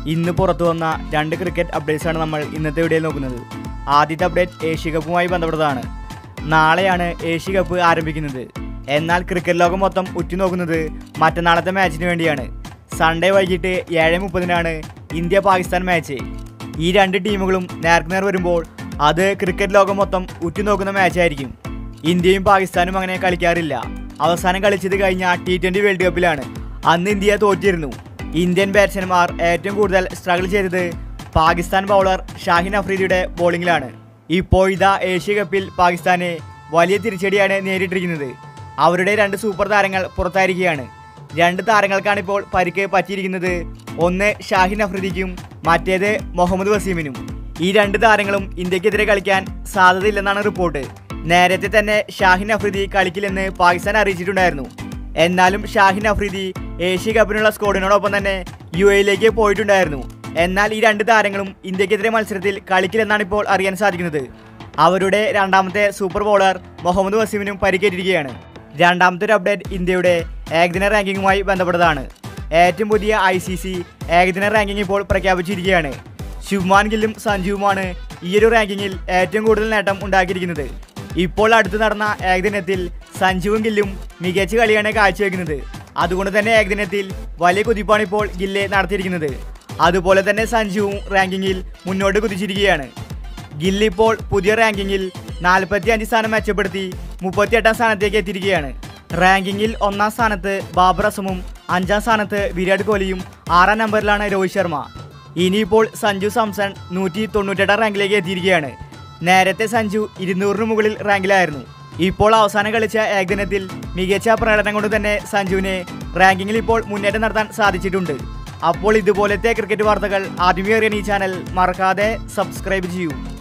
ഇന്ന് പുറത്തു വന്ന രണ്ട് ക്രിക്കറ്റ് അപ്ഡേറ്റ്സ് ആണ് നമ്മൾ ഇന്നത്തെ വീഡിയോയിൽ നോക്കുന്നത് ആദ്യത്തെ അപ്ഡേറ്റ് ഏഷ്യ കപ്പുമായി ബന്ധപ്പെട്ടതാണ് നാളെയാണ് ഏഷ്യ കപ്പ് ആരംഭിക്കുന്നത് എന്നാൽ ക്രിക്കറ്റ് ലോകം മൊത്തം ഉറ്റുനോക്കുന്നത് മറ്റന്നാളത്തെ മാച്ചിന് വേണ്ടിയാണ് സൺഡേ വൈകിട്ട് ഏഴ് മുപ്പതിനാണ് ഇന്ത്യ പാകിസ്ഥാൻ മാച്ച് ഈ രണ്ട് ടീമുകളും നേർക്കുനേർ വരുമ്പോൾ അത് ക്രിക്കറ്റ് ലോകം മൊത്തം ഉറ്റുനോക്കുന്ന മാച്ചായിരിക്കും ഇന്ത്യയും പാകിസ്ഥാനും അങ്ങനെ കളിക്കാറില്ല അവസാനം കളിച്ചത് കഴിഞ്ഞ ടി ട്വൻ്റി വേൾഡ് കപ്പിലാണ് അന്ന് ഇന്ത്യ തോറ്റിരുന്നു ഇന്ത്യൻ ബാറ്റ്സ്മാൻമാർ ഏറ്റവും കൂടുതൽ സ്ട്രഗിൾ ചെയ്തത് പാകിസ്ഥാൻ ബൗളർ ഷാഹിൻ അഫ്രീദിയുടെ ബോളിംഗിലാണ് ഇപ്പോൾ ഇതാ ഏഷ്യ കപ്പിൽ പാകിസ്ഥാനെ വലിയ തിരിച്ചടിയാണ് നേരിട്ടിരിക്കുന്നത് അവരുടെ രണ്ട് സൂപ്പർ താരങ്ങൾ പുറത്തായിരിക്കുകയാണ് രണ്ട് താരങ്ങൾക്കാണ് ഇപ്പോൾ പരിക്ക് പറ്റിയിരിക്കുന്നത് ഒന്ന് ഷാഹിൻ അഫ്രീദിക്കും മറ്റേത് മുഹമ്മദ് വസീമിനും ഈ രണ്ട് താരങ്ങളും ഇന്ത്യക്കെതിരെ കളിക്കാൻ സാധ്യതയില്ലെന്നാണ് റിപ്പോർട്ട് നേരത്തെ തന്നെ ഷാഹിൻ അഫ്രീദി കളിക്കില്ലെന്ന് പാകിസ്ഥാൻ അറിയിച്ചിട്ടുണ്ടായിരുന്നു എന്നാലും ഷാഹിൻ അഫ്രീദി ഏഷ്യ കപ്പിനുള്ള സ്ക്വാഡിനോടൊപ്പം തന്നെ യു എയിലേക്ക് പോയിട്ടുണ്ടായിരുന്നു എന്നാൽ ഈ രണ്ട് താരങ്ങളും ഇന്ത്യക്കെതിരെ മത്സരത്തിൽ കളിക്കില്ലെന്നാണ് ഇപ്പോൾ അറിയാൻ സാധിക്കുന്നത് അവരുടെ രണ്ടാമത്തെ സൂപ്പർ ബോളർ മുഹമ്മദ് വസീമിനും പരിക്കേറ്റിരിക്കുകയാണ് രണ്ടാമത്തെ ഒരു അപ്ഡേറ്റ് ഇന്ത്യയുടെ ഏകദിന റാങ്കിങ്ങുമായി ബന്ധപ്പെട്ടതാണ് ഏറ്റവും പുതിയ ഐ സി സി ഏകദിന റാങ്കിങ് ഇപ്പോൾ പ്രഖ്യാപിച്ചിരിക്കുകയാണ് ശുഭ്മാൻ ഗില്ലും സഞ്ജുവുമാണ് ഈയൊരു റാങ്കിങ്ങിൽ ഏറ്റവും കൂടുതൽ നേട്ടം ഉണ്ടാക്കിയിരിക്കുന്നത് ഇപ്പോൾ അടുത്ത് നടന്ന ഏകദിനത്തിൽ സഞ്ജുവും ഗില്ലും മികച്ച കളിയാണ് കാഴ്ചവെക്കുന്നത് അതുകൊണ്ട് തന്നെ ഏകദിനത്തിൽ വലിയ കുതിപ്പാണ് ഇപ്പോൾ ഗില്ല് നടത്തിയിരിക്കുന്നത് അതുപോലെ തന്നെ സഞ്ജുവും റാങ്കിങ്ങിൽ മുന്നോട്ട് കുതിച്ചിരിക്കുകയാണ് ഗില്ല് ഇപ്പോൾ പുതിയ റാങ്കിങ്ങിൽ നാൽപ്പത്തി അഞ്ച് സ്ഥാനം മെച്ചപ്പെടുത്തി മുപ്പത്തിയെട്ടാം സ്ഥാനത്തേക്ക് എത്തിയിരിക്കുകയാണ് റാങ്കിങ്ങിൽ ഒന്നാം സ്ഥാനത്ത് ബാബർ അസമും അഞ്ചാം സ്ഥാനത്ത് വിരാട് കോഹ്ലിയും ആറാം നമ്പറിലാണ് രോഹിത് ശർമ്മ ഇനിയിപ്പോൾ സഞ്ജു സാംസൺ നൂറ്റി തൊണ്ണൂറ്റെട്ടാം റാങ്കിലേക്ക് എത്തിയിരിക്കുകയാണ് നേരത്തെ സഞ്ജു ഇരുന്നൂറിന് മുകളിൽ റാങ്കിലായിരുന്നു ഇപ്പോൾ അവസാനം കളിച്ച ഏകദിനത്തിൽ മികച്ച പ്രകടനം കൊണ്ട് തന്നെ സഞ്ജുവിനെ റാങ്കിങ്ങിൽ ഇപ്പോൾ മുന്നേറ്റം നടത്താൻ സാധിച്ചിട്ടുണ്ട് അപ്പോൾ ഇതുപോലത്തെ ക്രിക്കറ്റ് വാർത്തകൾ ആദ്യമേ അറിയാൻ ഈ ചാനൽ മറക്കാതെ സബ്സ്ക്രൈബ് ചെയ്യൂ